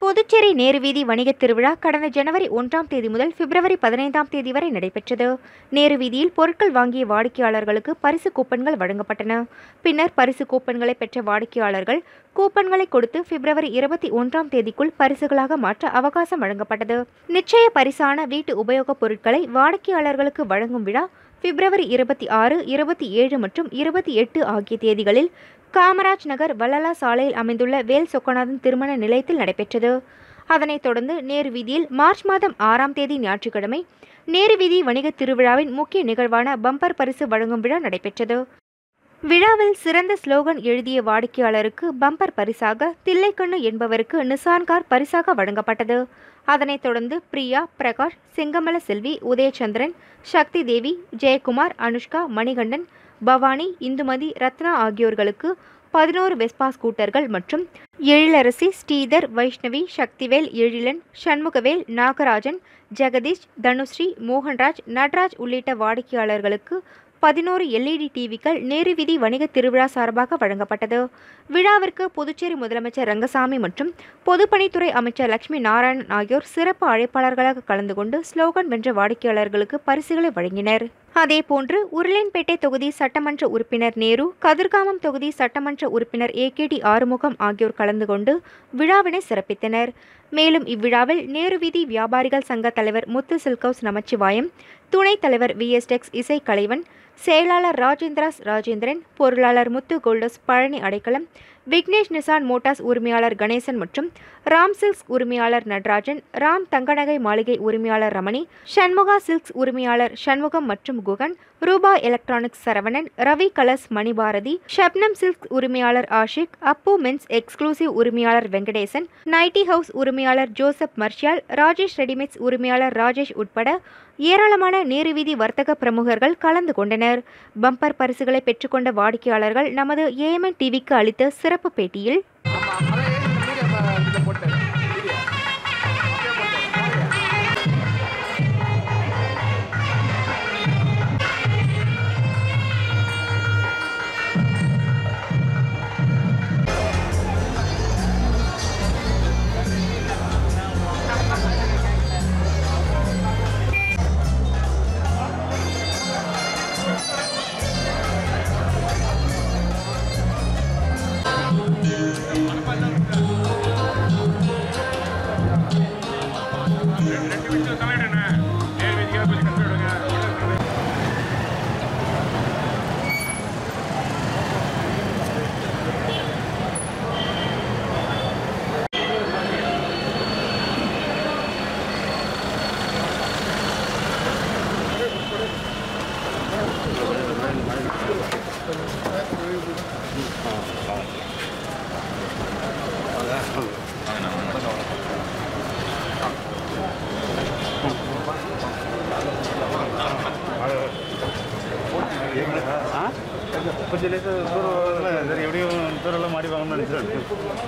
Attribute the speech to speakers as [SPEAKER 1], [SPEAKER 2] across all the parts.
[SPEAKER 1] புதுச்சேரி நேருவீதி வணிகத் திருவிழா கடந்த ஜனவரி ஒன்றாம் தேதி முதல் பிப்ரவரி பதினைந்தாம் தேதி வரை நடைபெற்றது நேருவீதியில் பொருட்கள் வாங்கிய வாடிக்கையாளர்களுக்கு பரிசு கூப்பன்கள் வழங்கப்பட்டன பின்னர் பரிசு கூப்பன்களை பெற்ற வாடிக்கையாளர்கள் கூப்பன்களை கொடுத்து பிப்ரவரி இருபத்தி ஒன்றாம் தேதிக்குள் பரிசுகளாக மாற்ற அவகாசம் வழங்கப்பட்டது நிச்சய பரிசான வீட்டு உபயோகப் பொருட்களை வாடிக்கையாளர்களுக்கு வழங்கும் விழா பிப்ரவரி இருபத்தி ஆறு இருபத்தி ஏழு மற்றும் இருபத்தி எட்டு ஆகிய தேதிகளில் காமராஜ் நகர் வள்ளலா சாலையில் அமைந்துள்ள வேல் சொக்கநாதன் திருமண நிலையத்தில் நடைபெற்றது அதனைத் தொடர்ந்து நேரு வீதியில் மார்ச் மாதம் ஆறாம் தேதி ஞாயிற்றுக்கிழமை நேரு வீதி வணிகத் திருவிழாவின் முக்கிய நிகழ்வான பம்பர் பரிசு வழங்கும் விழா நடைபெற்றது விழாவில் சிறந்த ஸ்லோகன் எழுதிய வாடிக்கையாளருக்கு பம்பர் பரிசாக தில்லைக்கண்ணு என்பவருக்கு நிசான் கார் பரிசாக வழங்கப்பட்டது அதனைத் தொடர்ந்து பிரியா பிரகாஷ் செங்கமல செல்வி உதயச்சந்திரன் சக்தி தேவி ஜெயக்குமார் அனுஷ்கா மணிகண்டன் பவானி இந்துமதி ரத்னா ஆகியோர்களுக்கு பதினோரு வெஸ்பா ஸ்கூட்டர்கள் மற்றும் எழிலரசி ஸ்ரீதர் வைஷ்ணவி சக்திவேல் எழிலன் சண்முகவேல் நாகராஜன் ஜெகதீஷ் தனுஸ்ரீ மோகன்ராஜ் நடராஜ் உள்ளிட்ட வாடிக்கையாளர்களுக்கு பதினோரு எல்இடி டிவிக்கள் நேரு வீதி வணிக திருவிழா சார்பாக வழங்கப்பட்டது விழாவிற்கு புதுச்சேரி முதலமைச்சர் ரங்கசாமி மற்றும் பொதுப்பணித்துறை அமைச்சர் லட்சுமி நாராயணன் ஆகியோர் சிறப்பு அழைப்பாளர்களாக கலந்து கொண்டு ஸ்லோகன் வென்ற வாடிக்கையாளர்களுக்கு பரிசுகளை வழங்கினர் அதேபோன்று உருளையன்பேட்டை தொகுதி சட்டமன்ற உறுப்பினர் நேரு கதிர்காமம் தொகுதி சட்டமன்ற உறுப்பினர் ஏ கே டி ஆறுமுகம் ஆகியோர் கலந்து கொண்டு விழாவினை சிறப்பித்தனர் மேலும் இவ்விழாவில் நேரு வீதி வியாபாரிகள் சங்க தலைவர் முத்து சில்கவுஸ் நமச்சிவாயம் துணைத் தலைவர் வி எஸ் டெக்ஸ் இசை கலைவன் செயலாளர் ராஜேந்திராஸ் ராஜேந்திரன் பொருளாளர் முத்து கோல்டஸ் பழனி அடைக்கலம் விக்னேஷ் நிசான் மோட்டார்ஸ் உரிமையாளர் கணேசன் மற்றும் ராம் சில்க்ஸ் உரிமையாளர் நடராஜன் ராம் தங்கநகை மாளிகை உரிமையாளர் ரமணி சண்முகா சில்க்ஸ் உரிமையாளர் சண்முகம் மற்றும் Guhan Rupa electronics Saravanan Ravi colours Manibharathi Shabnam silks உரிமையாளர் ஆஷிக் அப்பு மென்ஸ் எக்ஸ்க்ளூசிவ் உரிமையாளர் வெங்கடேசன் நைட்டி ஹவுஸ் உரிமையாளர் ஜோசப் மர்ஷியால் ராஜேஷ் ரெடிமேட்ஸ் உரிமையாளர் ராஜேஷ் உட்பட ஏராளமான நேருவீதி வர்த்தக பிரமுகர்கள் கலந்து கொண்டனர் பம்பர் பரிசுகளை பெற்றுக்கொண்ட வாடிக்கையாளர்கள் நமது ஏஎம்என் டிவிக்கு அளித்த சிறப்பு பேட்டியில்
[SPEAKER 2] ரெண்டு நிமிஷம் தலையிடுண்ணே நேர் வீதிக்காக கொஞ்சம் கஷ்டம் விடுங்க
[SPEAKER 3] கொஞ்சம் லேசாக தூரம் வரல சரி எப்படியும் தூரம்லாம் மாடி வாங்கணும்னு நினச்சிட்டு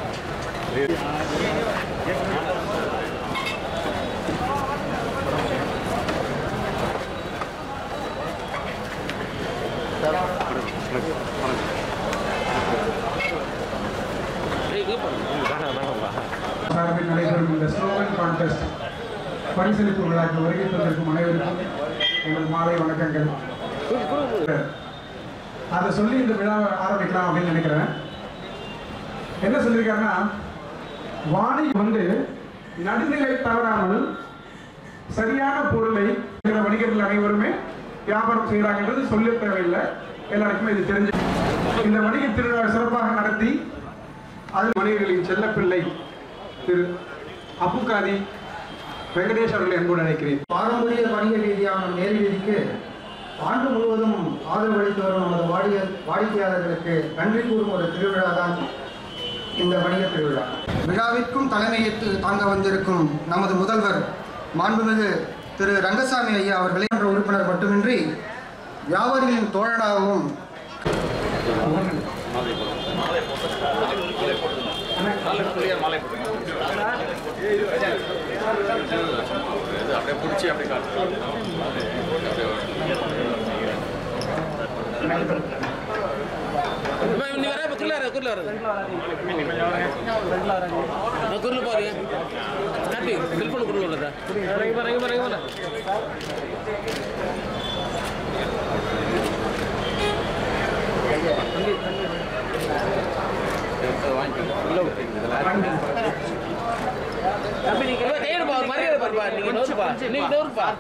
[SPEAKER 4] சார்பில் நடைபெறும் இந்த ஸ்லோகன் கான்டெஸ்ட் பரிசளிப்பு விழாக்கு வருகை தந்திருக்கும் அனைவருக்கும் எங்கள் மாலை வணக்கங்கள் அதை சொல்லி இந்த விழாவை ஆரம்பிக்கலாம் அப்படின்னு நினைக்கிறேன் என்ன சொல்லியிருக்காருன்னா வாணி வந்து நடுநிலை தவறாமல் சரியான பொருளை இருக்கிற வணிகர்கள் அனைவருமே வியாபாரம் செய்கிறாங்கன்றது சொல்ல தேவையில்லை எல்லாருக்குமே இது தெரிஞ்சு இந்த வணிக திருவிழா சிறப்பாக நடத்தி அது மனிதர்களின் செல்லப்பிள்ளை திரு அப்புக்காதி வெங்கடேஷ் அவர்களை அன்போடு அழைக்கிறேன்
[SPEAKER 5] பாரம்பரிய வணிக ரீதியான நேரு வீதிக்கு ஆண்டு முழுவதும் ஆதரவு அளித்து வரும் நமது வாடிய வாடிக்கையாளர்களுக்கு நன்றி கூறும் ஒரு திருவிழா தான் இந்த வணிக திருவிழா விழாவிற்கும் தலைமையேற்று தாங்க வந்திருக்கும் நமது முதல்வர் மாண்புமிகு திரு ரங்கசாமி ஐயா அவர்களே என்ற உறுப்பினர் மட்டுமின்றி வியாபாரிகளின் தோழனாகவும்
[SPEAKER 2] அப்படியே பிடிச்சி அப்படியே காட்டு
[SPEAKER 6] குருல குருல குருல பாரு காப்பி ஃபில் பண்ண குருல உள்ளதா இறங்கி பாரு இறங்கி பாரு இறங்கி பாரு கையெடுப்பா ஒரு மரியாதை பாருப்பா நீங்க நோருப்பா நீங்க நோருப்பா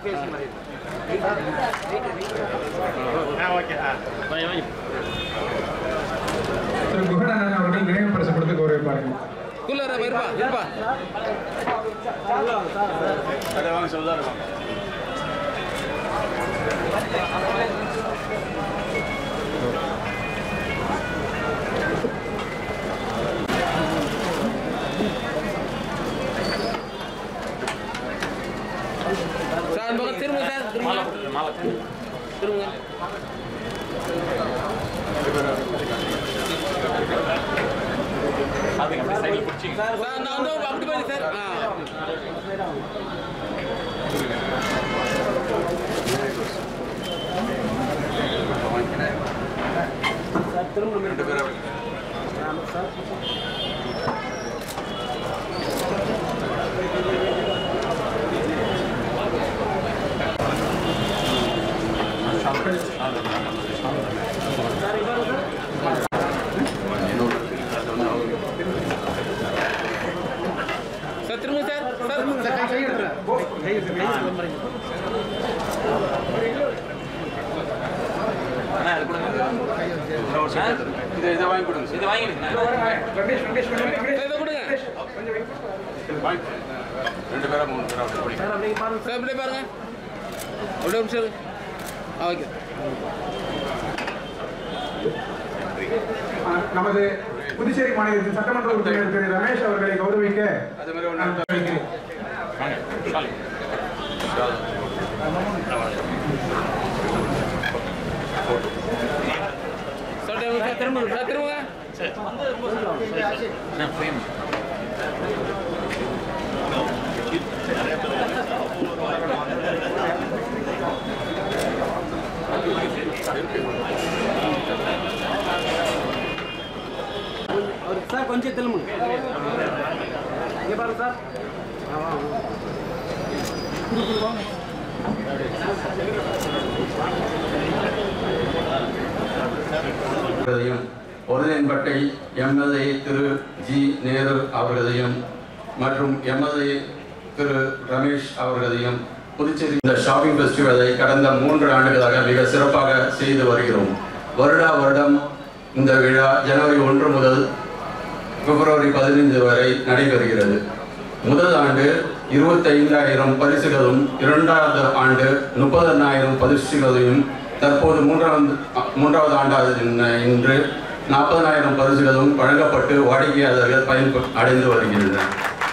[SPEAKER 4] திரு குகநாதன் அவர்கள் நினைவு பரிசு கொடுத்து கௌரவிப்பார்கள்
[SPEAKER 6] குருல இருப்பா இருப்பா
[SPEAKER 3] அதை வாங்க சொல்லுதான் இருக்கும்
[SPEAKER 6] சார் அந்த பக்கம் திரும்ப சார் திரும்ப திரும்ப சார் நான் வந்து அப்படி பாரு சார் ஆ சார் திரும்ப சார் சார்
[SPEAKER 3] இதை இதை வாங்கி கொடுங்க இதை வாங்கி
[SPEAKER 6] இதை கொடுங்க
[SPEAKER 3] வாங்கி ரெண்டு பேரா மூணு பேரா அப்படி படிங்க
[SPEAKER 6] சார் அப்படியே பாருங்க அப்படியே ஒரு நிமிஷம் ஆ ஓகே
[SPEAKER 4] அஹ், நமது புதுச்சேரி மாநிலத்தின் சட்டமன்ற உறுப்பினர் திரு ரமேஷ் அவர்களை கௌரவிக்க
[SPEAKER 3] அது மாதிரி ஒன்று
[SPEAKER 4] நான் வைக்கிறேன்
[SPEAKER 6] சார் திரும்ப சார் திரும்ப
[SPEAKER 7] சார் கொஞ்சம் திரும்புங்க இங்கே பாருங்க சார்
[SPEAKER 8] அவர்களையும் ஒருதன்பட்டை எம்எல்ஏ திரு ஜி நேரு அவர்களையும் மற்றும் எம்எல்ஏ திரு ரமேஷ் அவர்களையும் புதுச்சேரி இந்த ஷாப்பிங் ஃபெஸ்டிவலை கடந்த மூன்று ஆண்டுகளாக மிக சிறப்பாக செய்து வருகிறோம் வருடா வருடம் இந்த விழா ஜனவரி ஒன்று முதல் பிப்ரவரி பதினைந்து வரை நடைபெறுகிறது முதல் ஆண்டு இருபத்தைந்தாயிரம் பரிசுகளும் இரண்டாவது ஆண்டு முப்பதனாயிரம் பரிசுகளையும் தற்போது மூன்றாவது மூன்றாவது ஆண்டாவது இன்ன- இன்று நாற்பதனாயிரம் பரிசுகளும் வழங்கப்பட்டு வாடிக்கையாளர்கள் பயன் அடைந்து வருகின்றனர்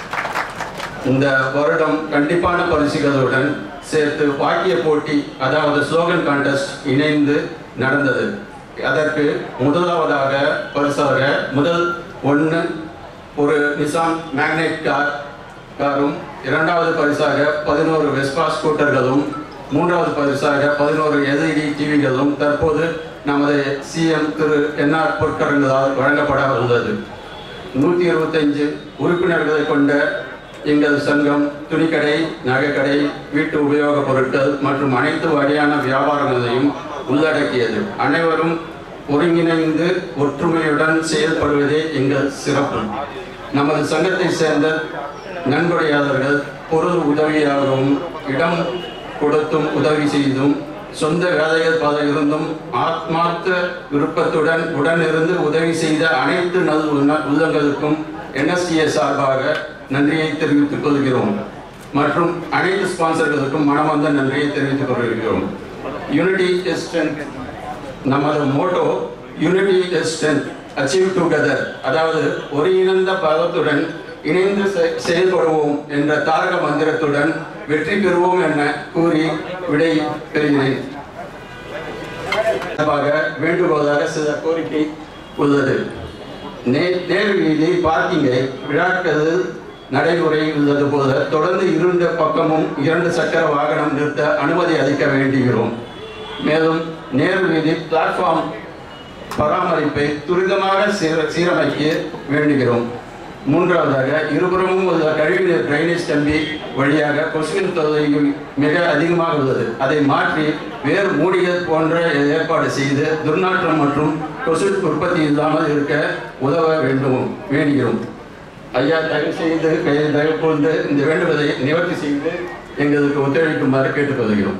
[SPEAKER 8] இந்த வருடம் கண்டிப்பான பரிசுகளுடன் சேர்த்து வாக்கிய போட்டி அதாவது ஸ்லோகன் கான்டெஸ்ட் இணைந்து நடந்தது அதற்கு முதலாவதாக பரிசாக முதல் ஒன்று ஒரு நிசான் மேக்னெட் கார் காரும் இரண்டாவது பரிசாக பதினோரு வெஸ்பா ஸ்கூட்டர்களும் மூன்றாவது பரிசாக பதினோரு எல்இடி டிவிகளும் தற்போது நமது சிஎம் திரு என்ஆர் பொற்கரங்களால் வழங்கப்பட உள்ளது நூற்றி இருபத்தஞ்சு உறுப்பினர்களை கொண்ட எங்கள் சங்கம் துணிக்கடை நகைக்கடை வீட்டு உபயோகப் பொருட்கள் மற்றும் அனைத்து வகையான வியாபாரங்களையும் உள்ளடக்கியது அனைவரும் ஒருங்கிணைந்து ஒற்றுமையுடன் செயல்படுவதே எங்கள் சிறப்பு நமது சங்கத்தை சேர்ந்த நன்கொடையாளர்கள் பொருள் உதவியாகவும் இடம் கொடுத்தும் உதவி செய்தும் சொந்த வேலைகள் பல இருந்தும் ஆத்மார்த்த விருப்பத்துடன் உடனிருந்து உதவி செய்த அனைத்து நல் உள்ள- உள்ளங்களுக்கும் என்எஸ்டிஏ சார்பாக நன்றியை தெரிவித்துக் கொள்கிறோம் மற்றும் அனைத்து ஸ்பான்சர்களுக்கும் மனமார்ந்த நன்றியை தெரிவித்துக் கொள்கிறோம் யூனிட்டி இஸ் ஸ்ட்ரென்த் நமது motto unity is strength achieve together அதாவது ஒருங்கிணைந்த பலத்துடன் இணைந்து செ- செயல்படுவோம் என்ற தாரக மந்திரத்துடன் வெற்றி பெறுவோம் என கூறி விடை பெறுகிறேன் சார்பாக வேண்டுகோளாக சில கோரிக்கை உள்ளது நே- நேரு வீதி பார்க்கிங்கை விழாக்களில் நடைமுறை உள்ளது போல தொடர்ந்து இருந்த பக்கமும் இரண்டு சக்கர வாகனம் நிறுத்த அனுமதி அளிக்க வேண்டுகிறோம் மேலும் நேரு வீதி பிளாட்ஃபார்ம் பராமரிப்பை துரிதமாக சீர சீரமைக்க வேண்டுகிறோம் மூன்றாவதாக இருபுறமும் உள்ள கழிவுநீர் டிரைனேஜ் கம்பி வழியாக கொசுவின் தொகை மிக அதிகமாக உள்ளது அதை மாற்றி வேறு மூடிய போன்ற ஏற்பாடு செய்து துர்நாற்றம் மற்றும் கொசு உற்பத்தி இல்லாமல் இருக்க உதவ வேண்டும் வேண்டுகிறோம் ஐயா தயவு செய்து கை- தயவு கூர்ந்து இந்த வேண்டுவதை நிவர்த்தி செய்து எங்களுக்கு ஒத்துழைக்குமாறு கேட்டுக்கொள்கிறோம்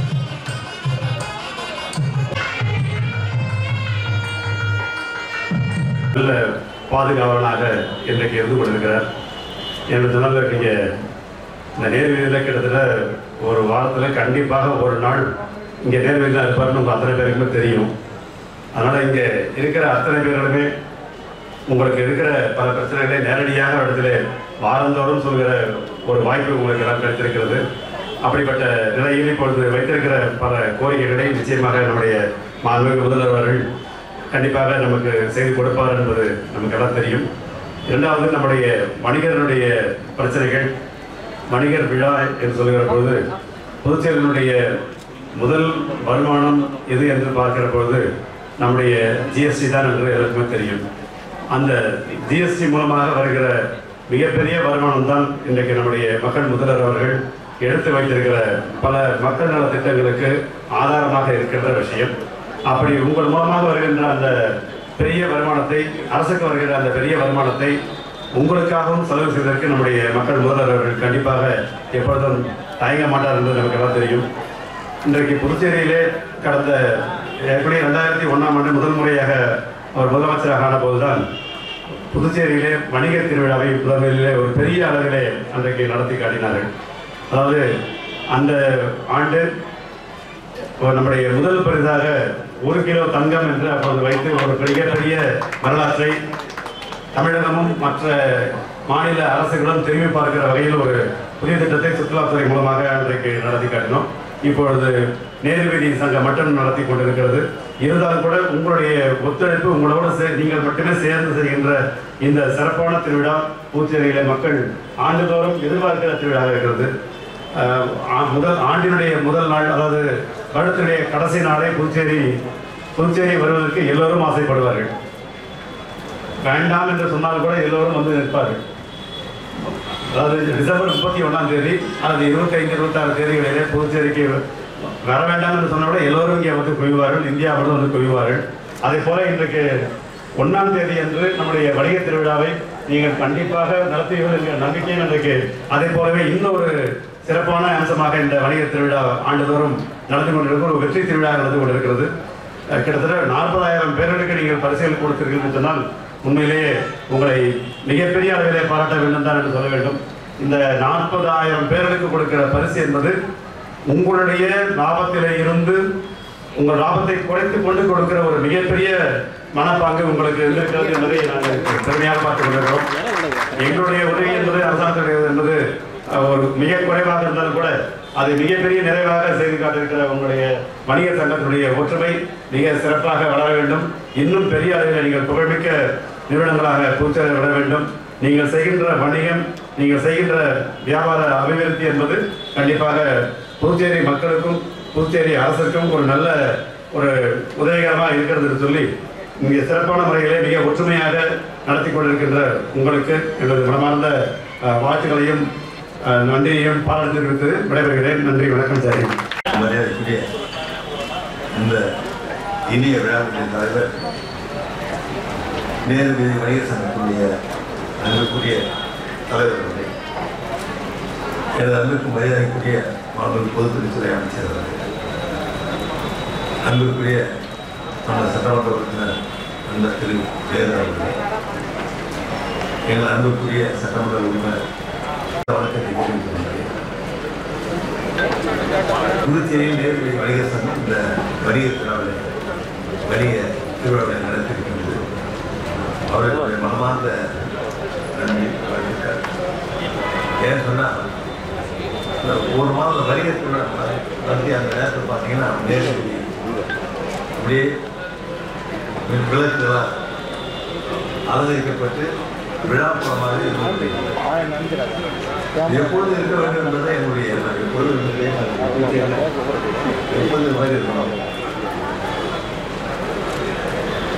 [SPEAKER 9] நல்ல பாதுகாவலனாக இன்றைக்கு இருந்து கொண்டிருக்கிறார் என்று சொன்னாங்க இங்கே இந்த நேர்வீதியில் கிட்டத்தட்ட ஒரு வாரத்தில் கண்டிப்பாக ஒரு நாள் இங்கே நேர்வீதியில் இருப்பார்னு உங்கள் அத்தனை பேருக்குமே தெரியும் அதனால் இங்கே இருக்கிற அத்தனை பேர்களுமே உங்களுக்கு இருக்கிற பல பிரச்சனைகளை நேரடியாக இடத்துல வாரந்தோறும் சொல்கிற ஒரு வாய்ப்பு உங்களுக்கு எல்லாம் கிடைத்திருக்கிறது அப்படிப்பட்ட நிலையில் இப்பொழுது வைத்திருக்கிற பல கோரிக்கைகளை நிச்சயமாக நம்முடைய மாண்புமிகு முதல்வர் அவர்கள் கண்டிப்பாக நமக்கு செய்து கொடுப்பார் என்பது நமக்கு எல்லாம் தெரியும் இரண்டாவது நம்முடைய வணிகர்களுடைய பிரச்சனைகள் வணிகர் விழா என்று சொல்கிற பொழுது புதுச்சேரியினுடைய முதல் வருமானம் எது என்று பார்க்கிற பொழுது நம்முடைய ஜிஎஸ்டி தான் என்று எல்லாருக்குமே தெரியும் அந்த ஜிஎஸ்டி மூலமாக வருகிற மிகப்பெரிய வருமானம் தான் இன்றைக்கு நம்முடைய மக்கள் முதல்வர் அவர்கள் எடுத்து வைத்திருக்கிற பல மக்கள் நல திட்டங்களுக்கு ஆதாரமாக இருக்கின்ற விஷயம் அப்படி உங்கள் மூலமாக வருகின்ற அந்த பெரிய வருமானத்தை அரசுக்கு வருகிற அந்த பெரிய வருமானத்தை உங்களுக்காகவும் செலவு செய்வதற்கு நம்முடைய மக்கள் முதல்வர் அவர்கள் கண்டிப்பாக எப்பொழுதும் தயங்க மாட்டார் என்பது நமக்கு எல்லாம் தெரியும் இன்றைக்கு புதுச்சேரியிலே கடந்த ஏற்கனவே ரெண்டாயிரத்தி ஒன்றாம் ஆண்டு முதல் முறையாக அவர் முதலமைச்சராக ஆன போதுதான் புதுச்சேரியிலே வணிக திருவிழாவை முதலிலே ஒரு பெரிய அளவிலே அன்றைக்கு நடத்தி காட்டினார்கள் அதாவது அந்த ஆண்டு ஒரு நம்முடைய முதல் பரிசாக ஒரு கிலோ தங்கம் என்று அப்பொழுது வைத்து ஒரு பெரிய பெரிய வரலாற்றை தமிழகமும் மற்ற மாநில அரசுகளும் திரும்பி பார்க்கிற வகையில் ஒரு புதிய திட்டத்தை சுற்றுலாத்துறை மூலமாக அன்றைக்கு நடத்தி காட்டினோம் இப்பொழுது நேரு வீதி சங்கம் மட்டும் நடத்தி கொண்டிருக்கிறது இருந்தாலும் கூட உங்களுடைய ஒத்துழைப்பு உங்களோடு சே நீங்கள் மட்டுமே சேர்ந்து செய்கின்ற இந்த சிறப்பான திருவிழா பூச்சேரியில மக்கள் ஆண்டுதோறும் எதிர்பார்க்கிற திருவிழாக இருக்கிறது அஹ், ஆ- முதல் ஆண்டினுடைய முதல் நாள் அதாவது வருடத்தினுடைய கடைசி நாளே புதுச்சேரி புதுச்சேரி வருவதற்கு எல்லோரும் ஆசைப்படுவார்கள் வேண்டாம் என்று சொன்னால் கூட எல்லோரும் வந்து நிற்பார்கள் அதாவது டிசம்பர் முப்பத்தி ஒன்றாம் தேதி அல்லது இருபத்தைந்து இருபத்தாறு தேதிகளிலே புதுச்சேரிக்கு வர வேண்டாம் என்று சொன்னால் கூட எல்லோரும் இங்கே வந்து குவிவார்கள் இந்தியா முழுவதும் வந்து குவிவார்கள் அதே போல இன்றைக்கு ஒன்றாம் தேதி அன்று நம்முடைய வணிக திருவிழாவை நீங்கள் கண்டிப்பாக நடத்துவீர்கள் என்கிற நம்பிக்கையும் இன்றைக்கு அதே போலவே இன்னொரு சிறப்பான அம்சமாக இந்த வணிக திருவிழா ஆண்டுதோறும் நடந்து கொண்டிருக்கிற ஒரு வெற்றி திருவிழா நடந்து கொண்டிருக்கிறது அஹ் கிட்டத்தட்ட நாற்பதாயிரம் பேர்களுக்கு நீங்கள் பரிசுகள் கொடுத்தீர்கள் என்று சொன்னால் உண்மையிலேயே உங்களை மிகப்பெரிய அளவிலே பாராட்ட வேண்டும் தான் என்று சொல்ல வேண்டும் இந்த நாற்பதாயிரம் பேர்களுக்கு கொடுக்கிற பரிசு என்பது உங்களுடைய லாபத்திலே இருந்து உங்கள் லாபத்தை குறைத்து கொண்டு கொடுக்கிற ஒரு மிகப்பெரிய மனப்பாங்கு உங்களுக்கு இருந்திருக்கிறது என்பதை நாங்கள் பெருமையாக பார்த்துக் கொண்டிருக்கிறோம் எங்களுடைய உதவி என்பது அரசாங்கத்துடைய என்பது அஹ், ஒரு மிக குறைவாக இருந்தாலும் கூட அதை மிகப்பெரிய நிறைவாக செய்து காட்டிருக்கிற உங்களுடைய வணிக சங்கத்தினுடைய ஒற்றுமை மிக சிறப்பாக வளர வேண்டும் இன்னும் பெரிய அளவில் நீங்கள் புகழ்மிக்க நிறுவனங்களாக பூச்சேரி விட வேண்டும் நீங்கள் செய்கின்ற வணிகம் நீங்கள் செய்கின்ற வியாபார அபிவிருத்தி என்பது கண்டிப்பாக புதுச்சேரி மக்களுக்கும் புதுச்சேரி அரசுக்கும் ஒரு நல்ல ஒரு உதவிகரமாக இருக்கிறது என்று சொல்லி இங்கே சிறப்பான முறையிலே மிக ஒற்றுமையாக நடத்தி கொண்டிருக்கின்ற உங்களுக்கு எனது மனமார்ந்த அஹ், வாழ்த்துக்களையும் அஹ், நன்றியையும் பாராட்டு தெரிவித்து விடைபெறுகிறேன் நன்றி வணக்கம் சரி
[SPEAKER 10] மரியாதைக்குரிய இந்த இனிய விழாவின் தலைவர் நேரு வீதி வணிகர் சங்கத்துடைய அன்புக்குரிய தலைவர் அவர்களே எனது அன்புக்கு மரியாதைக்குரிய மாண்பு பொதுப்பணித்துறை அமைச்சர் அவர்களே அன்புக்குரிய நம்ம சட்டமன்ற உறுப்பினர் அந்த திரு ஜெயலலிதா அவர்களே எங்கள் அன்புக்குரிய சட்டமன்ற உறுப்பினர் வணக்கத்தை தெரிவித்துக் கொள்கிறேன் புதுச்சேரியில் நேர்வழி வணிகர் சங்கம் இந்த வணிக திருவிழாவில் வணிக திருவிழாவை நடத்தியிருக்கின்றது அவர்களுடைய மனமார்ந்த நன்றி வாழ்த்துக்கள் ஏன்னு சொன்னால் இந்த ஒரு மாதம் வணிக திருவிழா நடத்தி அந்த நேரத்தில் பார்த்தீங்கன்னா நேர்வழி அப்படியே விளக்குகளால் அலங்கரிக்கப்பட்டு விழாப்புறமாக இருந்தது எப்பொழுது இருக்க வேண்டும் என்பதை என்னுடைய எண்ணம். எப்பொழுது இருந்ததே எப்பொழுது இந்த மாதிரி இருக்கணும்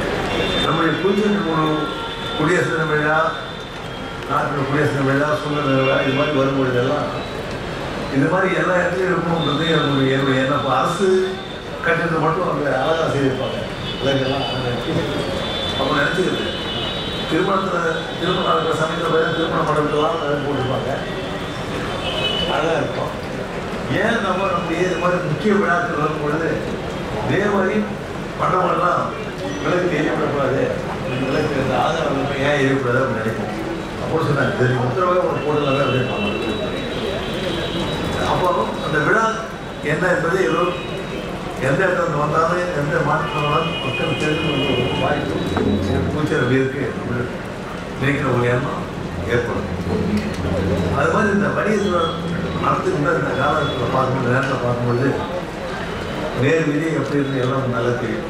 [SPEAKER 10] நம்முடைய புதுச்சேரி ஒரு குடியரசு தின விழா நாட்டில் குடியரசு தின விழா சுதந்திர விழா இது மாதிரி வரும்பொழுதெல்லாம் இந்த மாதிரி எல்லா இடத்துலையும் இருக்கணுன்றது என்னுடைய என்னுடைய எண்ணம் இப்போ அரசு கட்டிடத்தை மட்டும் அவங்க அழகாக செய்திருப்பாங்க விலங்கெல்லாம் அவங்க நினச்சிக்கிறது திருமணத்தில் திருமணம் நடக்கிற சமயத்தில் பார்த்தா திருமண மண்டபத்தெல்லாம் அதை போட்டிருப்பாங்க அழகாக இருக்கும் ஏன் நம்ம நம்முடைய இது மாதிரி முக்கிய விழாக்கள் வரும் பொழுது இதே மாதிரி மண்டபம்லாம் விளக்கு எரியப்படக்கூடாது விளக்கு இந்த ஆதாரம் ஏன் எரியக்கூடாது அப்படின்னு நினைப்போம் அப்போ சொன்னாங்க சரி உத்தரவாக ஒரு போடலாமே அப்படின்னு அப்போ அந்த விழா என்ன என்பது ஏதோ எந்த இடத்துல வந்தாலும் எந்த மாற்றங்களும் மக்கள் தெரிந்து கொள்ள ஒரு வாய்ப்பு பூச்சரவு இருக்கு அப்படின்னு நினைக்கிற ஒரு எண்ணம் ஏற்படும் அது மாதிரி இந்த வணிகத்தில் நடத்துகின்ற இந்த காலகட்டத்தில் பார்க்கும்போது நேரத்தில் பார்க்கும்பொழுது நேர் விதி எப்படி இருந்து எல்லாம் நல்லா தெரியும்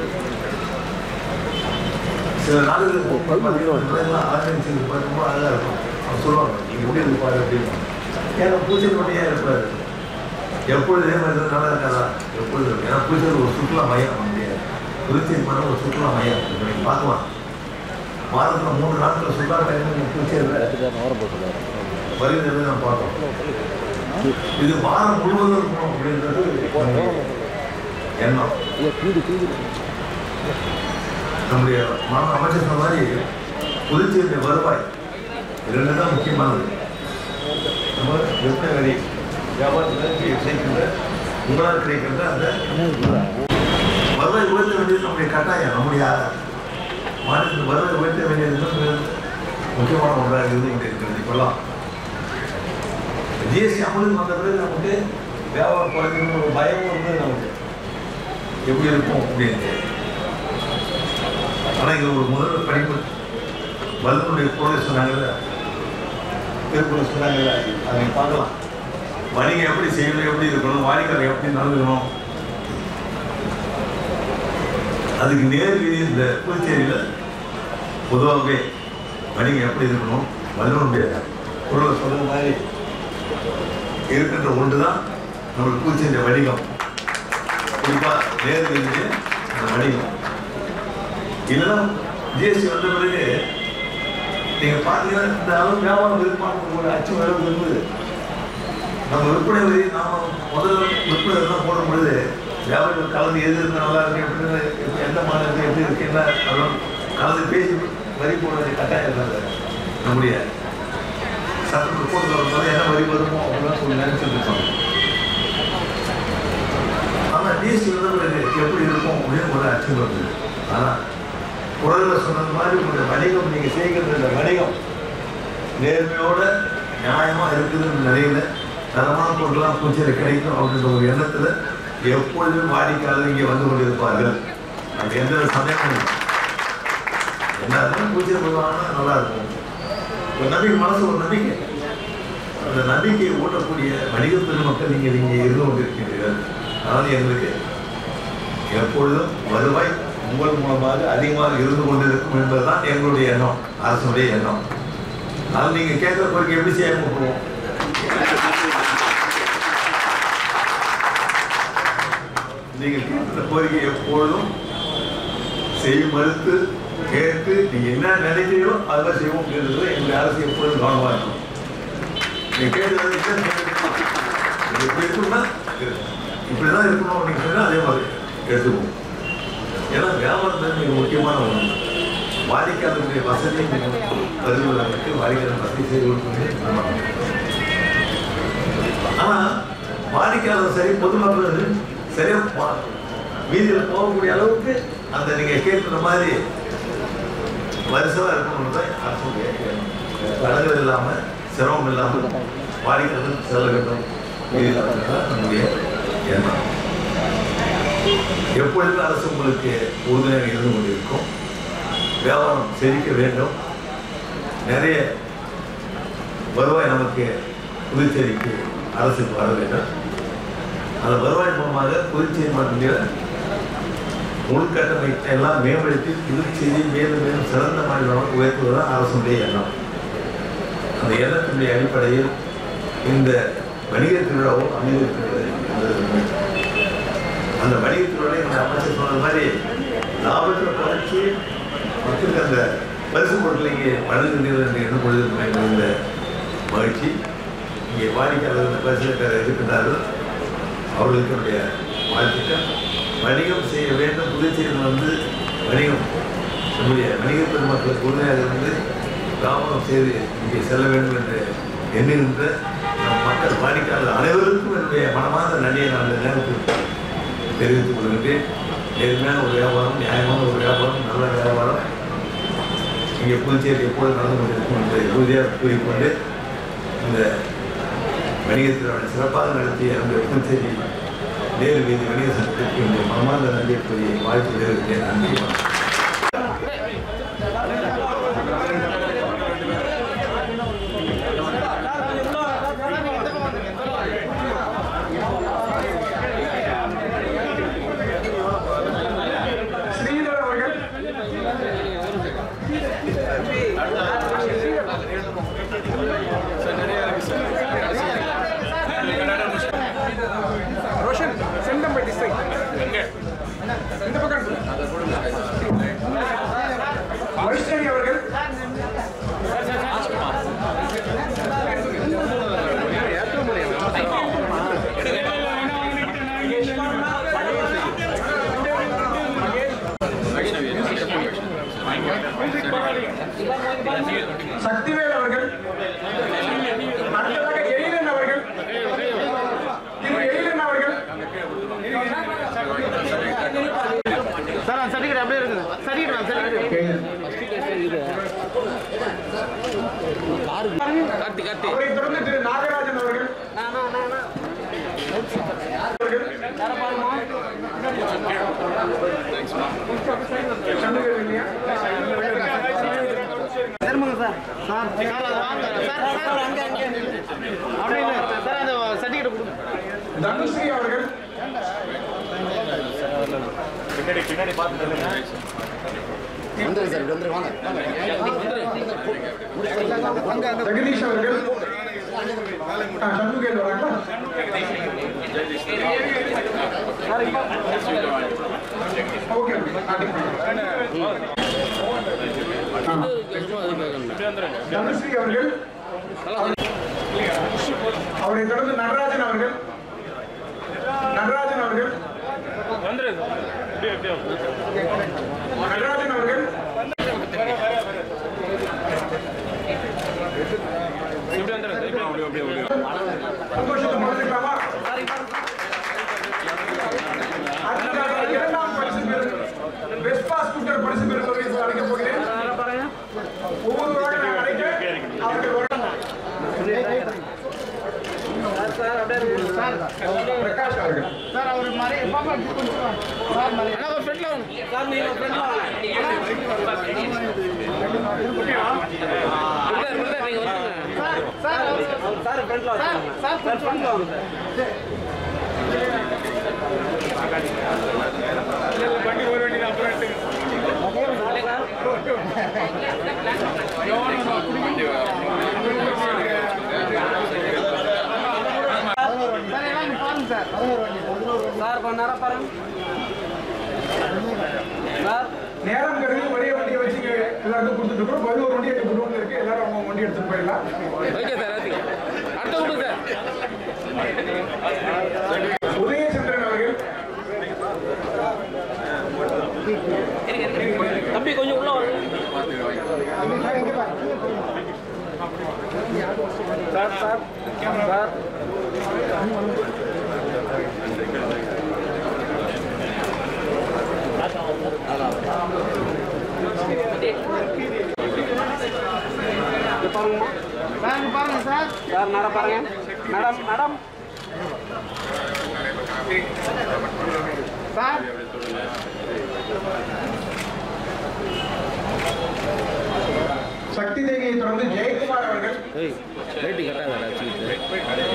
[SPEAKER 10] சில நாடுகளுக்கு பார்த்தீங்கன்னா ஆர்கனைசேஷன் பார்க்கும்போது அழகாக இருக்கும் அவங்க சொல்லுவாங்க நீங்கள் எப்படி இருப்பாரு அப்படின்னு ஏன்னா பூச்சல் மட்டும் ஏன் இருப்பாரு எப்பொழுது இதே மாதிரி இருந்தா நல்லா இருக்காதா எப்பொழுது இருக்கும் ஏன்னா பூச்சல் ஒரு சுற்றுலா மையம் நம்முடைய திருச்சி மரம் ஒரு சுற்றுலா மையம் இப்ப நீங்க பார்க்கலாம் வாரத்தில் மூணு நாட்கள் சுற்றுலா பயணம் பூச்சேரியில் வருகிறது நம்ம பார்த்தோம் இது வாரம் முழுவதும் இருக்கணும் அப்படின்றது நம்முடைய எண்ணம் நம்முடைய மாநில அமைச்சர் சொன்ன மாதிரி புதுச்சேரியுடைய வருவாய் இரண்டு தான் முக்கியமானது நம்ம விற்பனை வரி வியாபாரத்தில் சேர்க்கின்ற உங்களால் கிடைக்கின்ற அந்த வருவாய் உயர்த்த வேண்டியது நம்முடைய கட்டாயம் நம்முடைய மாநிலத்தில் வருவாய் உயர்த்த வேண்டியது மிக முக்கியமான ஒன்றாக இருந்து இங்கே இருக்கிறது இப்பெல்லாம் ஜிஎஸ்டி அமலுக்கு வந்த பிறகு நமக்கு வியாபாரம் குறைக்கணும் ஒரு பயமும் இருந்தது நமக்கு எப்படி இருக்கும் அப்படின்னு ஆனால் இங்கே ஒரு முதல் படிப்பு வல்லுடைய பொருளை சொன்னாங்கல்ல திருக்குறள் சொன்னாங்கல்ல அதை நீங்க பார்க்கலாம் வணிகம் எப்படி செய்யணும் எப்படி இருக்கணும் வாடிக்கையாளர் எப்படி நடந்துக்கணும் அதுக்கு நேர் விதி இந்த புதுச்சேரியில் பொதுவாகவே வணிகம் எப்படி இருக்கணும் வல்லுடைய பொருளை சொல்ற மாதிரி இருக்கின்ற ஒன்று தான் நம்மளுக்கு புதுச்சேரி வணிகம் குறிப்பாக நேர் விதியிலே அந்த வணிகம் இல்லைன்னா ஜிஎஸ்டி வந்த பிறகு நீங்கள் பார்த்தீங்கன்னா இந்த அளவு வியாபாரம் விருப்பம் ஒரு அச்சு அளவு இருந்தது நம்ம விற்பனை வரி நாம முதல்ல விற்பனை எல்லாம் போடும் பொழுது வியாபாரிகள் கலந்து எது இருந்தால் நல்லா இருக்கு எப்படின்னு எப்படி எந்த மாநிலத்தில் எப்படி இருக்கு என்ன அதெல்லாம் கலந்து பேசி வரி போட வேண்டிய கட்டாயம் இருந்தது நம்முடைய சட்ட ரிப்போர்ட்டில் வரும்போது என்ன வரி வருமோ அப்படின்னு சொல்லி நினைச்சிட்டு இருக்கோம் ஆனால் டிஎஸ்டி வந்த பிறகு எப்படி இருக்கும் அப்படின்னு ஒரு அச்சம் வருது ஆனால் குரலில் சொன்னது மாதிரி உங்களுடைய வணிகம் நீங்கள் செய்கிற இந்த வணிகம் நேர்மையோட நியாயமாக இருக்குதுன்னு நிலையில தரமான பொருட்கள்லாம் பூச்சியில் கிடைக்கும் அப்படின்ற ஒரு எண்ணத்தில் எப்பொழுதும் வாடிக்கையாளர் இங்கே வந்து கொண்டிருப்பார்கள் அது எந்த சமயமும் இல்லை எல்லாருமே பூஜை பண்ணுவாங்கன்னா நல்லா இருக்கும் ஒரு நம்பிக்கை மனசு ஒரு நம்பிக்கை அந்த நம்பிக்கையை ஊட்டக்கூடிய வணிக பெருமக்கள் நீங்கள் இங்கே இருந்து கொண்டிருக்கிறீர்கள் அதனால் எங்களுக்கு எப்பொழுதும் வருவாய் உங்கள் மூலமாக அதிகமாக இருந்து கொண்டிருக்கும் என்பதுதான் எங்களுடைய எண்ணம் அரசுடைய எண்ணம் அதனால் நீங்கள் கேட்குற கோரிக்கை எப்படி செய்ய போகிறோம் நீங்கள் கேட்கிற கோரிக்கை எப்பொழுதும் செய்ய மறுத்து கேட்டு நீங்க என்ன நினைக்கிறீங்களோ அதெல்லாம் செய்வோம் அப்படின்றது எங்களுடைய அரசு எப்பொழுதும் கவனமாக இருக்கும் நீங்க கேட்டது என்ன இது இப்படி இருக்குன்னா இப்படிதான் இருக்கணும் நீங்க சொன்னா அதே மாதிரி எடுத்துக்குவோம் ஏன்னா வியாபாரம் தான் மிக முக்கியமான ஒன்று வாடிக்கையாளர்களுடைய வசதியை பதிவுகளுக்கு வாடிக்கையாளர் வசதி செய்து கொடுக்கணும் ஆனா வாடிக்கையாளர் சரி பொதுமக்கள் சரியா பா- வீதியில் போகக்கூடிய அளவுக்கு அந்த நீங்க கேட்கிற மாதிரி வரிசையாக இருக்கணும்னு தான் அரசுடைய தடங்கள் இல்லாம சிரமம் இல்லாம வாடிக்கையாளர் செலவிட்டம் இதுதான் நம்முடைய எண்ணம் எப்பொழுதும் அரசு உங்களுக்கு உறுதுணையாக இருந்து கொண்டிருக்கும் வியாபாரம் செழிக்க வேண்டும் நிறைய வருவாய் நமக்கு புதுச்சேரிக்கு அரசுக்கு வர வேண்டும் அந்த வருவாய் மூலமாக புதுச்சேரி மாநில உள்கட்டமைப்பை எல்லாம் மேம்படுத்தி புதுச்சேரி மேலும் மேலும் சிறந்த மாநிலமாக உயர்த்துவதுதான் அரசுடைய எண்ணம் அந்த எண்ணத்தினுடைய அடிப்படையில் இந்த வணிக திருவிழாவும் அமைந்திருக்கிறது என்பது உண்மை. அந்த வணிக திருவிழா இந்த அமைச்சர் சொன்னது மாதிரி லாபத்தை குறைச்சி மக்களுக்கு அந்த பரிசு பொருட்களை இங்கே வழங்குகிறீர்கள் என்று எண்ணும் பொழுது எனக்கு மிகுந்த மகிழ்ச்சி இங்கே வாடிக்கையாளர் இந்த பரிசு பெற இருக்கின்றார்கள் அவர்களுக்கு என்னுடைய வாழ்த்துக்கள் வணிகம் செய்ய வேண்டும் புதுச்சேரியில் வந்து வணிகம் நம்முடைய வணிக பெருமக்களுக்கு உறுதியாக இருந்து தாமதம் செய்து இங்கே செல்ல வேண்டும் என்று எண்ணுகின்ற நம் மக்கள் வாடிக்கையாளர் அனைவருக்கும் என்னுடைய மனமார்ந்த நன்றியை நான் இந்த நேரத்தில் தெரிவித்துக் கொள்கின்றேன் நேர்மையான ஒரு வியாபாரம் நியாயமான ஒரு வியாபாரம் நல்ல வியாபாரம் இங்கே புதுச்சேரி எப்பொழுது நடந்து கொண்டிருக்கும் என்று உறுதியாக கூறிக்கொண்டு இந்த வணிகத்தினுடைய சிறப்பாக நடத்திய அந்த புதுச்சேரி நேரு வீதி வணிக சங்கத்திற்கு என்னுடைய மனமார்ந்த நன்றியை கூறி வாழ்த்து தெரிவித்தேன் நன்றி வணக்கம்.
[SPEAKER 4] ஸ்ரீதர் அவர்கள் ரோஷன் செந்தம்பட்டி சைட் இந்த பக்கம் வைஷ்ணவி அவர்கள் சக்திவேல் அவர்கள் அடுத்ததாக எழிலன் அவர்கள் திரு எழிலன் அவர்கள்
[SPEAKER 6] சார் சர்டிஃபிகேட் அப்படியே இருக்குது சர்டிஃபிகேட் சர்டிஃபிகேட் கார்த்தி கார்த்தி
[SPEAKER 4] அவரை தொடர்ந்து திரு நாகராஜன் அவர்கள் சண்முகம் இல்லையா
[SPEAKER 6] திரும்புங்க சார் சார் சார் அது வாங்க சார் சார் அங்கே அங்கே அப்படியே இல்லை. சார் அந்த சர்டிஃபிகேட் கொடுங்க
[SPEAKER 4] தனுஸ்ரீ அவர்கள் ஜெகதீஷ் அவர்கள் ஆ, சண்முகேல் வராங்களா ஓகே ஓகே தனுஸ்ரீ அவர்கள் அவரை தொடர்ந்து நடராஜன் அவர்கள் நடராஜன் அவர்கள் நடராஜன் அவர்கள் சந்தோஷத்தை மறந்துக்கலாமா அடுத்ததாக இரண்டாம் பரிசு பெறும் வெஸ்பா ஸ்கூட்டர் பரிசு பெறுவதை அழைக்கப் போகிறேன் ஒவ்வொருவராக நான் அழைக்க அவர்கள் வர- பிரகாஷ் அவர்கள்
[SPEAKER 6] சார் அவர் மாதிரி பாப்பா கொஞ்சம் சார் மாதிரி அண்ணா ஒரு ஃப்ரெண்ட்ல சார் நீங்க ஃப்ரெண்ட்ல சார் சார் சார் ஃப்ரெண்ட்ல சார் சார் சார் ஃப்ரெண்ட்ல வாங்க சார்
[SPEAKER 2] வண்டி ஒரு வண்டி தான் அப்புறம் எடுத்துக்க.
[SPEAKER 6] சார் எல்லாம் இங்க பாருங்க சார் சார் கொஞ்ச நேரம் பாருங்க சார்
[SPEAKER 4] நேரம் கருதி ஒரே வண்டியை வச்சு இங்க எல்லாருக்கும் கொடுத்துட்டு இருக்கோம் பதினோரு வண்டி எங்க குடும்பத்தில் இருக்கு எல்லாரும் அவங்க வண்டி எடுத்துட்டு போயிடலாம்
[SPEAKER 6] ஓகே சார் அடுத்த கொடுங்க சார்
[SPEAKER 4] உதயச்சந்திரன் அவர்கள்
[SPEAKER 6] தம்பி கொஞ்சம் உள்ள வாங்க சார் சார் சார் பாருங்க சார் பாருங்க சார் சார் நட பாருங்க மேடம் மேடம் சார்
[SPEAKER 4] சக்தி தேவியை தொடர்ந்து ஜெயக்குமார் அவர்கள்
[SPEAKER 6] ரேட்டு கட்டாத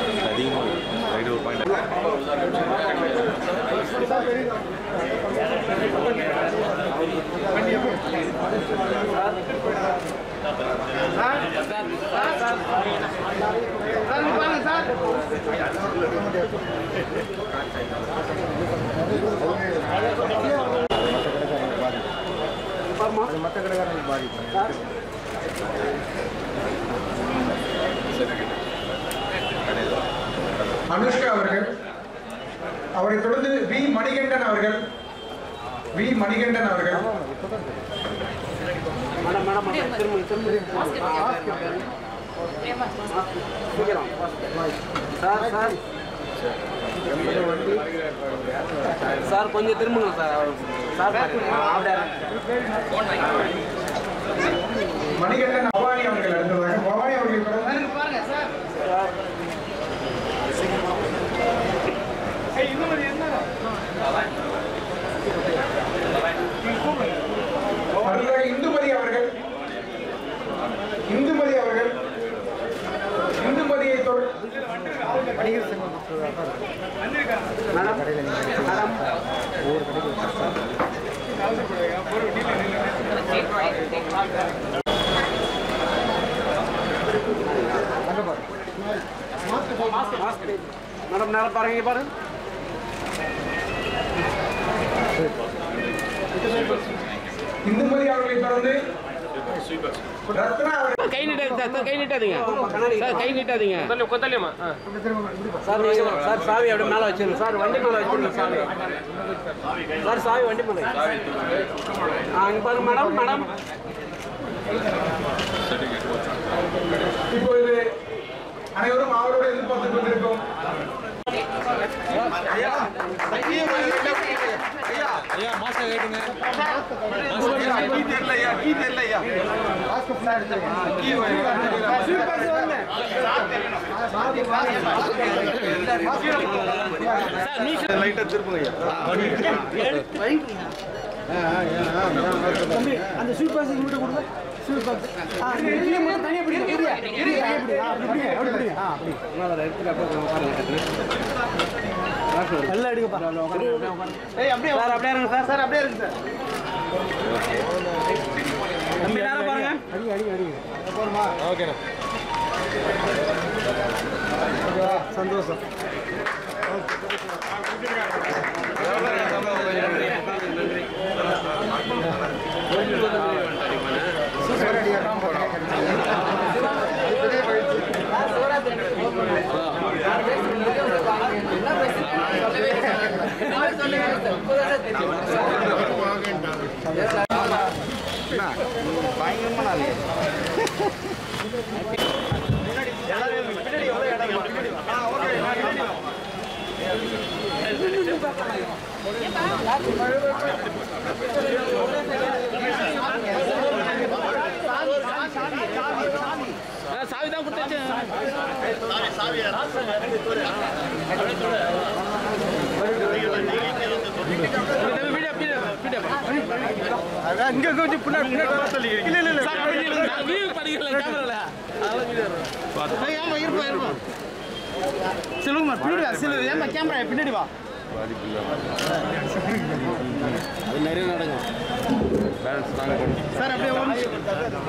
[SPEAKER 6] மற்ற கடைக்காரங்களுக்கு பாதிப்பு
[SPEAKER 4] அனுஷ்கா அவர்கள் அவரை தொடர்ந்து வி மணிகண்டன் அவர்கள் வி மணிகண்டன் அவர்கள்
[SPEAKER 6] மேடம் மேடம் மேடம் திரும்ப திரும்ப சீக்கிரம் சார் சார் சார் கொஞ்சம் திரும்புங்க சார் சார் அப்படியே
[SPEAKER 4] மணிகண்டன் பவானி அவர்கள் அடுத்ததாக பவானி அவர்களை தொடர்ந்து அடுத்ததாக இந்துமதி அவர்கள் இந்துமதி அவர்கள் இந்துமதியை தொடர்ந்து
[SPEAKER 6] மேடம் மேடம் மேடம் நேரம் பாருங்க இங்க பாருங்க
[SPEAKER 4] இந்துமதி அவர்களை தொடர்ந்து ரத்னா அவர்கள்
[SPEAKER 7] கை நீட்டாதீங்க சார் சார் கை நீட்டாதீங்க சார் கை நீட்டாதீங்க கொத்தலியம்மா
[SPEAKER 6] சார் நீங்க சார் சாவி அப்படியே மேல வச்சிருங்க சார் வண்டி மேல வச்சிருங்க சாவி சார் சாவி வண்டி மேல ஆ இங்க பாருங்க மேடம் மேடம்
[SPEAKER 4] இப்பொழுது அனைவரும் அவரோடு எதிர்பார்த்துக் கொண்டிருக்கும்
[SPEAKER 10] லைட்டா திருப்புங்க
[SPEAKER 5] அந்த ஸ்வீட் பாக்ஸ் மட்டும் கொடுங்க ஸ்வீட் பாக்ஸ் ஆ நீங்க மட்டும் தனியா பிடிங்க பிடிங்க பிடிங்க அப்படி அப்படி பிடிங்க அப்படி பிடிங்க ஆ அப்படி நல்லா எடுங்கப்பா ஏய் அப்படியே
[SPEAKER 6] சார் அப்படியே இருங்க சார்
[SPEAKER 5] சார் அப்படியே இருக்கு சார்
[SPEAKER 6] தம்பி நேரம் பாருங்க
[SPEAKER 5] அடி அடி அடி போடுமா
[SPEAKER 10] ஓகேண்ணா
[SPEAKER 5] ஓகேவா சந்தோஷம்
[SPEAKER 7] சாவி தான் கொடுத்தாச்சு
[SPEAKER 5] இங்க கொஞ்சம் பின்னாடி பின்னாடி இல்ல இல்ல இல்ல
[SPEAKER 7] நான் view படிக்கல கேமரால
[SPEAKER 5] ஏய், ஆமா இருப்பா இருப்பா சொல்லுங்கம்மா பின்னாடி வா சில ஏமா கேமரா பின்னாடி வா
[SPEAKER 6] நிறைய நடக்கும்
[SPEAKER 10] பேலன்ஸ் தாங்க
[SPEAKER 5] சார் அப்படியே ஒரு நிமிஷம்.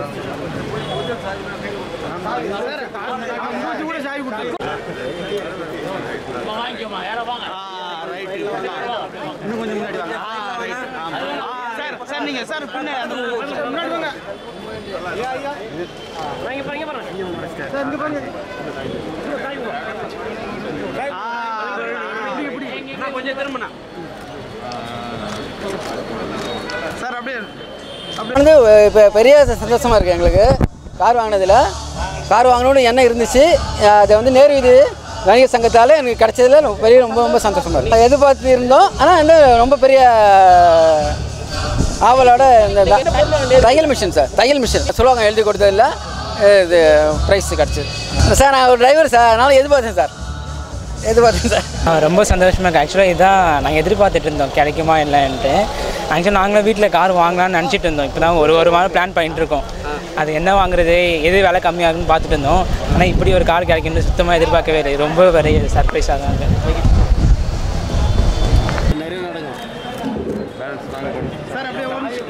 [SPEAKER 5] சார் மூச்சு கூட சாய் கொடுத்து இன்னும் கொஞ்சம் முன்னாடி வாங்க சார் சார் நீங்க சார் பின்னாடி அந்த முன்னாடி வாங்க ஐயா ஐயா
[SPEAKER 7] வாங்க பாருங்க பாருங்க
[SPEAKER 5] சார் இங்க பாருங்க ஆ, இப்படி, இப்படி.
[SPEAKER 6] நான் கொஞ்சம் திரும்பினா
[SPEAKER 5] சார் அப்படியே
[SPEAKER 11] வந்து இப்போ பெரிய சந்தோஷமாக இருக்குது எங்களுக்கு கார் வாங்கினதில் கார் வாங்கணும்னு எண்ணம் இருந்துச்சு அஹ் அதை வந்து நேரு வீதி வணிக சங்கத்தால் எனக்கு கிடைச்சதுல ரொம்ப பெரிய ரொம்ப ரொம்ப சந்தோஷமாக இருக்குது எதிர்பார்த்து இருந்தோம் ஆனால் வந்து ரொம்ப பெரிய ஆவலோட இந்த த- தையல் மிஷின் சார் தையல் மிஷின் சொல்லுவாங்க எழுதி கொடுத்ததில்ல இது ப்ரைஸ் கிடச்சிது சார் நான் ஒரு டிரைவர் சார் அதனால் எதிர்பார்த்தேன் சார் எதிர்பார்த்தேன் சார்
[SPEAKER 12] ஆ, ரொம்ப சந்தோஷமாக இருக்குது ஆக்சுவலாக இதான் நாங்கள் எதிர்பார்த்துட்டு இருந்தோம் கிடைக்குமா இல்லைன்ட்டு ஆக்சுவலாக நாங்களும் வீட்டில் கார் வாங்கலாம்னு நினச்சிட்டு இருந்தோம் இப்போ தான் ஒரு ஒரு வாரம் பிளான் பண்ணிட்டு இருக்கோம் அது என்ன வாங்குறது எது விலை கம்மியாகுன்னு பார்த்துட்டு இருந்தோம் ஆனால் இப்படி ஒரு கார் கிடைக்கும்னு சுத்தமாக எதிர்பார்க்கவே இல்லை ரொம்ப பெரிய சர்ப்ரைஸாக தான் இருக்குது
[SPEAKER 6] நிறைய நடக்கும்
[SPEAKER 10] பேலன்ஸ் தாங்க
[SPEAKER 5] சார் அப்படியே ஒரு நிமிஷம்.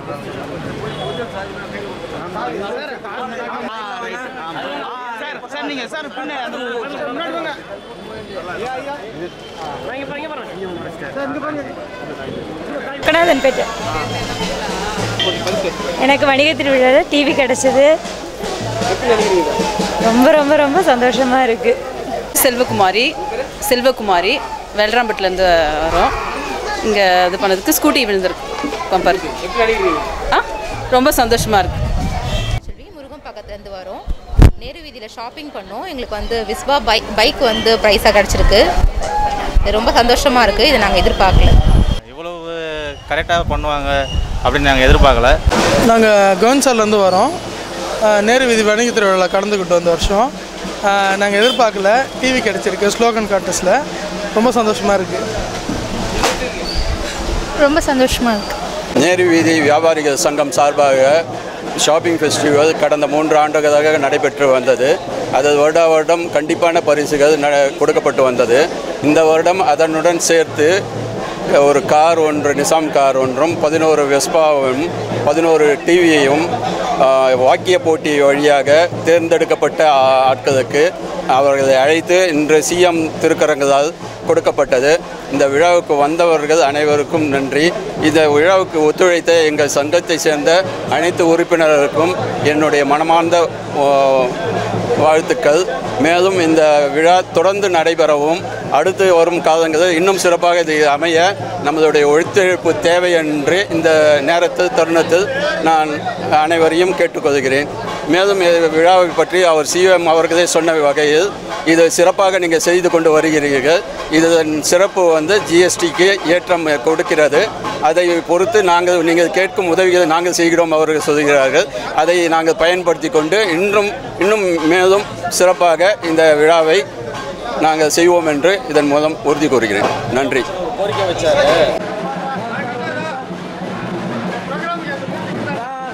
[SPEAKER 5] சார் சார் நீங்க சார் பின்னாடி அந்த முன்னாடி வாங்க ஐயா ஐயா
[SPEAKER 7] வாங்க பாருங்க பாருங்க
[SPEAKER 5] சார் இங்க பாருங்க
[SPEAKER 12] கடாதன் பேட்டு
[SPEAKER 13] எனக்கு வணிக திருவிழாவில் டிவி கிடச்சிது
[SPEAKER 6] எப்படி நினைக்கிறீங்க
[SPEAKER 13] ரொம்ப ரொம்ப ரொம்ப சந்தோஷமாக இருக்குது
[SPEAKER 14] செல்வகுமாரி செல்வகுமாரி வெள்ளராம்பட்டிலேருந்து வரோம் இங்கே இது பண்ணதுக்கு ஸ்கூட்டி விழுந்திருக்கு பம்பர்
[SPEAKER 6] எப்படி நினைக்கிறீங்க
[SPEAKER 14] ஆ ரொம்ப சந்தோஷமாக இருக்குது
[SPEAKER 15] செல்வி முருகன் பக்கத்துலேருந்து வரோம் நேரு வீதியில் ஷாப்பிங் பண்ணோம் எங்களுக்கு வந்து விஸ்வா பைக் பைக் வந்து ப்ரைஸாக கிடச்சிருக்கு இது ரொம்ப சந்தோஷமாக இருக்குது இதை நாங்கள் எதிர்பார்க்கல
[SPEAKER 16] இவ்வளவு கரெக்டாக பண்ணுவாங்க அப்படின்னு நாங்கள் எதிர்பார்க்கல
[SPEAKER 17] நாங்கள் கவன்சார்லேருந்து வரோம் அஹ், நேரு வீதி வணிக திருவிழாவில் கலந்துக்கிட்டு வந்த வருஷம் நாங்கள் எதிர்பார்க்கல டிவி கிடச்சிருக்கு ஸ்லோகன் கான்டெஸ்ட்டில் ரொம்ப சந்தோஷமாக இருக்குது
[SPEAKER 15] ரொம்ப சந்தோஷமாக இருக்குது
[SPEAKER 8] நேரு வீதி வியாபாரிகள் சங்கம் சார்பாக ஷாப்பிங் ஃபெஸ்டிவல் கடந்த மூன்று ஆண்டுகளாக நடைபெற்று வந்தது அது வருட வருடம் கண்டிப்பான பரிசுகள் ந கொடுக்கப்பட்டு வந்தது இந்த வருடம் அதனுடன் சேர்த்து ஒரு கார் ஒன்று நிசாம் கார் ஒன்றும் பதினோரு வெஸ்பாவும் பதினோரு டிவியையும் வாக்கிய போட்டி வழியாக தேர்ந்தெடுக்கப்பட்ட ஆ- ஆட்களுக்கு அவர்களை அழைத்து இன்று சிஎம் திருக்கரங்களால் கொடுக்கப்பட்டது இந்த விழாவுக்கு வந்தவர்கள் அனைவருக்கும் நன்றி இந்த விழாவுக்கு ஒத்துழைத்த எங்கள் சங்கத்தை சேர்ந்த அனைத்து உறுப்பினர்களுக்கும் என்னுடைய மனமார்ந்த ஓ, வாழ்த்துக்கள் மேலும் இந்த விழா தொடர்ந்து நடைபெறவும் அடுத்து வரும் காலங்களில் இன்னும் சிறப்பாக இது அமைய நம்மளுடைய ஒத்துழைப்பு தேவை என்று இந்த நேரத்தில் தருணத்தில் நான் அனைவரையும் கேட்டுக்கொள்கிறேன் மேலும் இந்த விழாவை பற்றி அவர் சிஎம் அவர்களே சொன்ன வகையில் இது சிறப்பாக நீங்கள் செய்து கொண்டு வருகிறீர்கள் இதன் சிறப்பு வந்து ஜிஎஸ்டிக்கு ஏற்றம் கொடுக்கிறது அதை பொறுத்து நாங்கள் நீங்கள் கேட்கும் உதவிகளை நாங்கள் செய்கிறோம் அவர்கள் சொல்கிறார்கள் அதை நாங்கள் பயன்படுத்தி கொண்டு இன்றும் இன்னும் மேலும் சிறப்பாக இந்த விழாவை நாங்கள் செய்வோம் என்று இதன் மூலம் உறுதி கூறுகிறேன் நன்றி
[SPEAKER 6] கோரிக்கை வச்சாரு